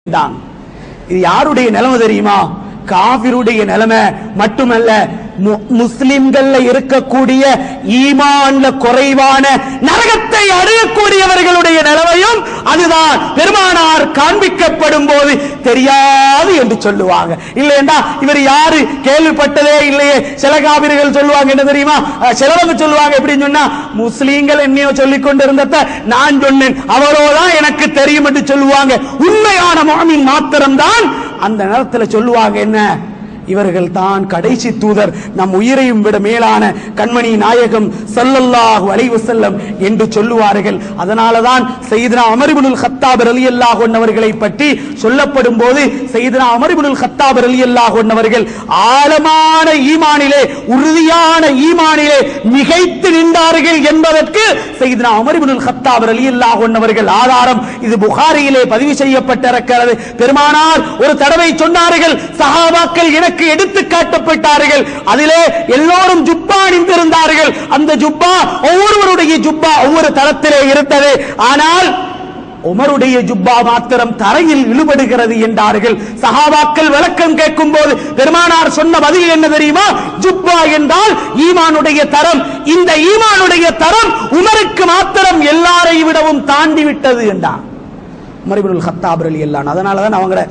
தான் இது யாருடைய நிலைமை தெரியுமா காபிருடைய நிலைமை மட்டுமல்ல மு- முஸ்லிம்கள்ல இருக்கக்கூடிய ஈமான்ல குறைவான நரகத்தை அடையக்கூடியவர்களுடைய நிலைமையும் அதுதான் பெருமானார் காண்பிக்கப்படும் போது தெரியாது என்று சொல்லுவாங்க இல்லையண்டா இவர் யாரு கேள்விப்பட்டதே இல்லையே சில காபிர்கள் சொல்லுவாங்க என்ன தெரியுமா அஹ் சிலவங்க சொல்லுவாங்க எப்படின்னு சொன்னா முஸ்லீம்கள் என்னையோ சொல்லிக் கொண்டிருந்தத நான் சொன்னேன் அவரோதான் எனக்கு தெரியும் என்று சொல்லுவாங்க உண்மையான மாமின் மாத்திரம்தான் அந்த நேரத்துல சொல்லுவாங்க என்ன இவர்கள் தான் கடைசி தூதர் நம் உயிரையும் விட மேலான கண்மணி நாயகம் ஸல்லல்லாஹு அலைஹி வஸல்லம் என்று சொல்லுவார்கள் அதனாலதான் சையதுனா அமர் இப்னுல் கத்தாப் ரலியல்லாஹு அன்ஹு பற்றி சொல்லப்படும் போது சையதுனா அமர் இப்னுல் கத்தாப் ரலியல்லாஹு அன்ஹு ஆழமான ஈமானிலே உறுதியான ஈமானிலே மிகைத்து நின்றார்கள் என்பதற்கு சையதுனா அமர் இப்னுல் கத்தாப் ரலியல்லாஹு அன்ஹு ஆதாரம் இது புகாரியிலே பதிவு செய்யப்பட்டிருக்கிறது பெருமானார் ஒரு தடவை சொன்னார்கள் சஹாபாக்கள் எனக்கு எடுத்து காட்டப்பட்டார்கள் அதிலே எல்லோரும் ஜுப்பா அணிந்திருந்தார்கள் அந்த ஜுப்பா ஒவ்வொருவருடைய ஜுப்பா ஒவ்வொரு தளத்திலே இருந்தது ஆனால் உமருடைய ஜுப்பா மாத்திரம் தரையில் இழுபடுகிறது என்றார்கள் சஹாபாக்கள் விளக்கம் கேட்கும் போது பெருமானார் சொன்ன பதில் என்ன தெரியுமா ஜுப்பா என்றால் ஈமானுடைய தரம் இந்த ஈமானுடைய தரம் உமருக்கு மாத்திரம் எல்லாரை விடவும் தாண்டி விட்டது என்றார் உமரிபுல் ஹத்தாப் அலி அல்லான் அதனால தான் அவங்கள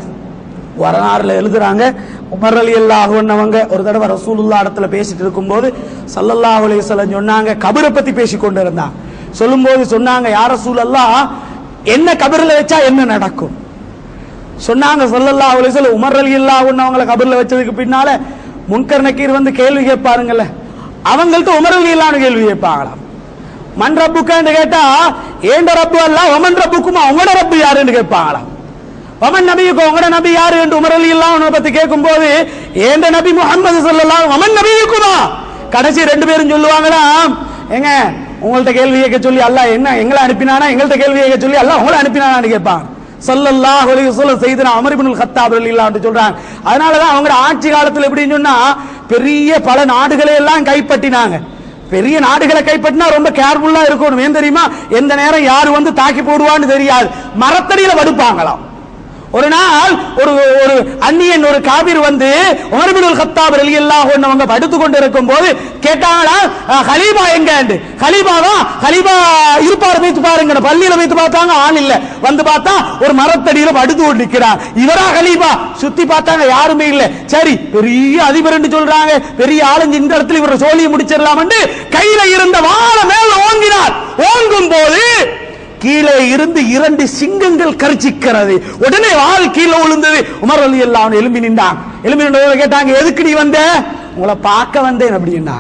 வரலாறுல எழுதுறாங்க உமர் அலி அல்லாஹுன்னவங்க ஒரு தடவை ரசூலுல்லா இடத்துல பேசிட்டு இருக்கும்போது சல்லல்லாஹு அலைஹி வஸல்லம் சொன்னாங்க கபரை பத்தி பேசி கொண்டு இருந்தாங்க சொல்லும்போது சொன்னாங்க யார் ரசூலல்லா என்ன கபரில் வச்சா என்ன நடக்கும் சொன்னாங்க சல்லல்லாஹு அலைஹி வஸல்லம் உமர் அலி அல்லாஹுன்னவங்கள கபரில் வச்சதுக்கு பின்னால முன்கர் நக்கீர் வந்து கேள்வி கேட்பாருங்கல்ல அவங்கள்ட்ட உமர் அலி அல்லான்னு கேள்வி கேட்பாங்களாம் மன் ரப்புக்கான்னு கேட்டா ஏண்ட ரப்பு அல்ல ஒமன் ரப்புக்குமா உங்களோட ரப்பு யாருன்னு கேட்பாங்களாம் ஒமன் நபியுக்கு உங்களோட நபி யாரு என்று உமர் அலி அல்லாஹ் பத்தி கேட்கும் போது ஏண்ட நபி முகமது ஸல்லல்லாஹு ஒமன் நபியுக்குமா கடைசி ரெண்டு பேரும் சொல்லுவாங்களா ஏங்க உங்கள்ட்ட கேள்வி கேட்க சொல்லி அல்லாஹ் என்ன எங்களை அனுப்பினானா எங்கள்ட்ட கேள்வி கேட்க சொல்லி அல்லாஹ் உங்களை அனுப்பினானான்னு கேட்பாங்க ஸல்லல்லாஹு அலைஹி வஸல்லம் செய்தனா அமர் இப்னுல் கத்தாப் ரலியல்லாஹு அன்ஹு சொல்றாங்க அதனால தான் அவங்க ஆட்சி காலத்துல எப்படின்னு சொன்னா பெரிய பல நாடுகளை எல்லாம் கைப்பற்றினாங்க பெரிய நாடுகளை கைப்பற்றினா ரொம்ப கேர்ஃபுல்லா இருக்கணும் ஏன் தெரியுமா எந்த நேரம் யாரு வந்து தாக்கி போடுவான்னு தெரியாது மரத்தடியில வடுப்பாங்களாம் ஒரு நாள் ஒரு ஒரு அந்நியன் ஒரு காபிர் வந்து உமர்பினுல் கத்தாப் ரலியல்லாஹு அன்ஹு அவங்க படுத்து கொண்டு இருக்கும் போது கேட்டாங்களா அஹ், ஹலீபா எங்க ஹலீபாவா ஹலீபா இருப்பார் வைத்து பாருங்க பள்ளியில வைத்து பார்த்தாங்க ஆள் இல்ல வந்து பார்த்தா ஒரு மரத்தடியில படுத்து கொண்டு நிக்கிறார் இவரா ஹலீபா சுத்தி பார்த்தாங்க யாருமே இல்ல சரி பெரிய அதிபர் என்று சொல்றாங்க பெரிய ஆளுங்க இந்த இடத்துல இவர சோழியை முடிச்சிடலாம் கையில இருந்த வாழை மேல ஓங்கினார் ஓங்கும் போது கீழே இருந்து இரண்டு சிங்கங்கள் கரிச்சிக்கிறது உடனே வால் கீழே விழுந்தது உமர் அலி எல்லாம் எலும்பி நின்றான் எலும்பி நின்றவங்க கேட்டாங்க எதுக்கு நீ வந்த உங்களை பார்க்க வந்தேன் அப்படின்னா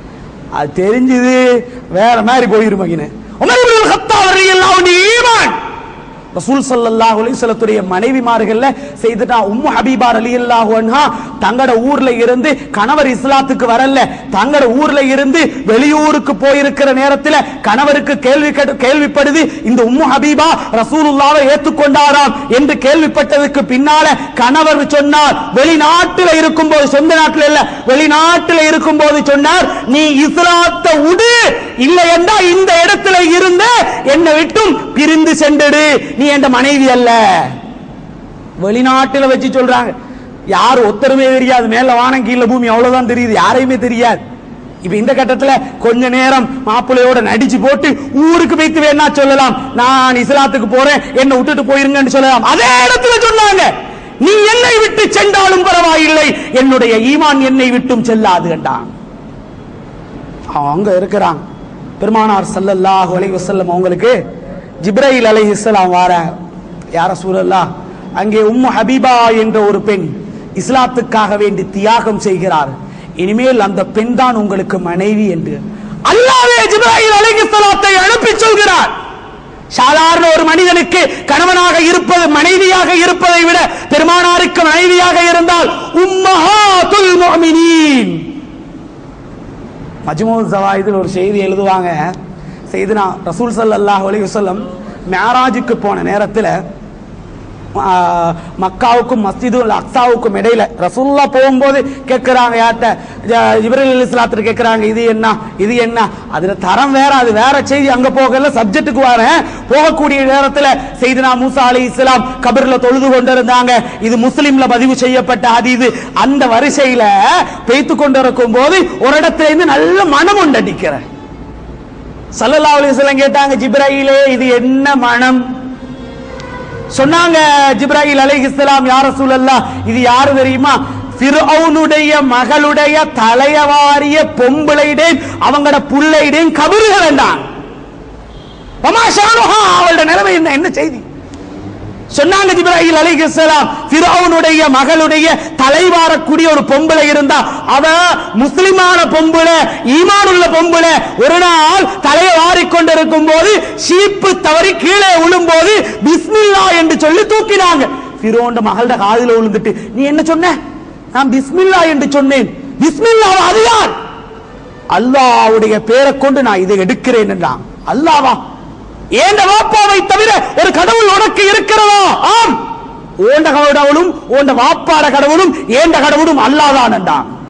அது தெரிஞ்சது வேற மாதிரி போயிருமகின உமர் இப்னுல் கத்தாப் ரலியல்லாஹு அன்ஹு ஈமான் ரசூல் ஸல்லல்லாஹு அலைஹி வஸல்லத்துடைய மனைவிமார்கள்ல செய்துட்டா உம்மு ஹபீபா ரலியல்லாஹு அன்ஹா தங்கட ஊர்ல இருந்து கணவர் இஸ்லாத்துக்கு வரல தங்கட ஊர்ல இருந்து வெளியூருக்கு போயிருக்கிற நேரத்துல கணவருக்கு கேள்வி கேட்டு- கேள்விப்படுது இந்த உம்மு ஹபீபா ரசூலுல்லாவை ஏத்துக்கொண்டாராம் என்று கேள்விப்பட்டதுக்கு பின்னால கணவர் சொன்னார் வெளிநாட்டுல இருக்கும்போது சொந்த நாட்டுல இல்ல வெளிநாட்டுல இருக்கும்போது சொன்னார் நீ இஸ்லாத்தை உடு இல்லை என்றால் இந்த இடத்துல இருந்து என்னை விட்டும் பிரிந்து சென்றுடு நீ என் மனைவி அல்ல வெளிநாட்டுல வச்சு சொல்றாங்க யார் ஒத்தருமே தெரியாது மேல வானம் கீழ பூமி அவ்வளவுதான் தெரியுது யாரையுமே தெரியாது இப்ப இந்த கட்டத்துல கொஞ்ச நேரம் மாப்பிள்ளையோட நடிச்சு போட்டு ஊருக்கு வைத்து வேணா சொல்லலாம் நான் இஸ்லாத்துக்கு போறேன் என்ன விட்டுட்டு போயிருங்கன்னு சொல்லலாம் அதே இடத்துல சொன்னாங்க நீ என்னை விட்டு சென்றாலும் பரவாயில்லை என்னுடைய ஈமான் என்னை விட்டும் செல்லாது என்றான் அவன் அங்க இருக்கிறான் பெருமானார் ஸல்லல்லாஹு அலைஹி வஸல்லம் அவங்களுக்கு ஜிப்ரைல் அலைஹிஸ்ஸலாம் வாராங்க யார சூழல்லா அங்கே உம்மு ஹபீபா என்ற ஒரு பெண் இஸ்லாத்துக்காக வேண்டி தியாகம் செய்கிறார் இனிமேல் அந்த பெண் தான் உங்களுக்கு மனைவி என்று அல்லாஹ்வே ஜிப்ரைல் அலைஹிஸ்ஸலாத்தை அனுப்பி சொல்கிறார் சாதாரண ஒரு மனிதனுக்கு கணவனாக இருப்பது மனைவியாக இருப்பதை விட பெருமானாருக்கு மனைவியாக இருந்தால் உம்மஹாத்துல் முஃமினீன் மஜ்மூல் ஜவாயிதில் ஒரு செய்தி எழுதுவாங்க செய்தினா ரசூல் ஸல்லல்லாஹு அலைஹி வஸல்லம் மேராஜுக்கு போன நேரத்தில் ஆ, மக்காவுக்கும் மஸ்ஜிதுல் அக்ஸாவுக்கும் இடையில ரசூல்லா போகும்போது கேட்கிறாங்க யார்ட்ட இவரில் இஸ்லாத்துல கேட்கிறாங்க இது என்ன இது என்ன அதுல தரம் வேற அது வேற செய்தி அங்க போகல சப்ஜெக்ட்டுக்கு வரேன் போகக்கூடிய நேரத்துல செய்தினா மூசா அலி இஸ்லாம் கபர்ல தொழுது கொண்டிருந்தாங்க இது முஸ்லிம்ல பதிவு செய்யப்பட்ட ஹதீது அந்த வரிசையில பெய்த்து கொண்டிருக்கும் போது ஒரு இடத்துல இருந்து நல்ல மனம் உண்டடிக்கிறேன் சல்லல்லாஹு அலைஹி வஸல்லம் கேட்டாங்க ஜிப்ராயிலே இது என்ன மனம் சொன்னாங்க ஜிப்ராஹில் அலைஹிஸ்ஸலாம் யார் ரசூலல்லாஹ் இது யாரு தெரியுமா ஃபிர்அவுனுடைய மகளுடைய தலையவாரிய பொம்பளைடேன் அவங்களோட புள்ளைடேன் கபறுகள் என்றான் பமாஷானுஹா அவளோட நிலைமை என்ன என்ன செய்தி சொன்னாங்க ஜிப்ராஹில் அலைஹிஸ்ஸலாம் ஃபிர்அவுனுடைய மகளுடைய தலைவாரக்கூடிய ஒரு பொம்பளை இருந்தா அவ முஸ்லிமான பொம்பளை ஈமானுள்ள பொம்பளை ஒரு நாள் தலையை வாரிக்கொண்டிருக்கும் போது சீப்பு தவறி கீழே விழும்போது பிஸ்மில்லா என்று சொல்லி தூக்கினாங்க ஃபிரோண்ட மகளோட காதில விழுந்துட்டு நீ என்ன சொன்ன நான் பிஸ்மில்லா என்று சொன்னேன் பிஸ்மில்லா அது யார் அல்லாவுடைய பேரை கொண்டு நான் இதை எடுக்கிறேன் என்றான் அல்லாவா ஏண்ட வாப்பாவை தவிர ஒரு கடவுள் உனக்கு இருக்கிறதா ஆம் ஓண்ட கடவுளும் ஓண்ட வாப்பாட கடவுளும் ஏண்ட கடவுளும் அல்லாதான் என்றான்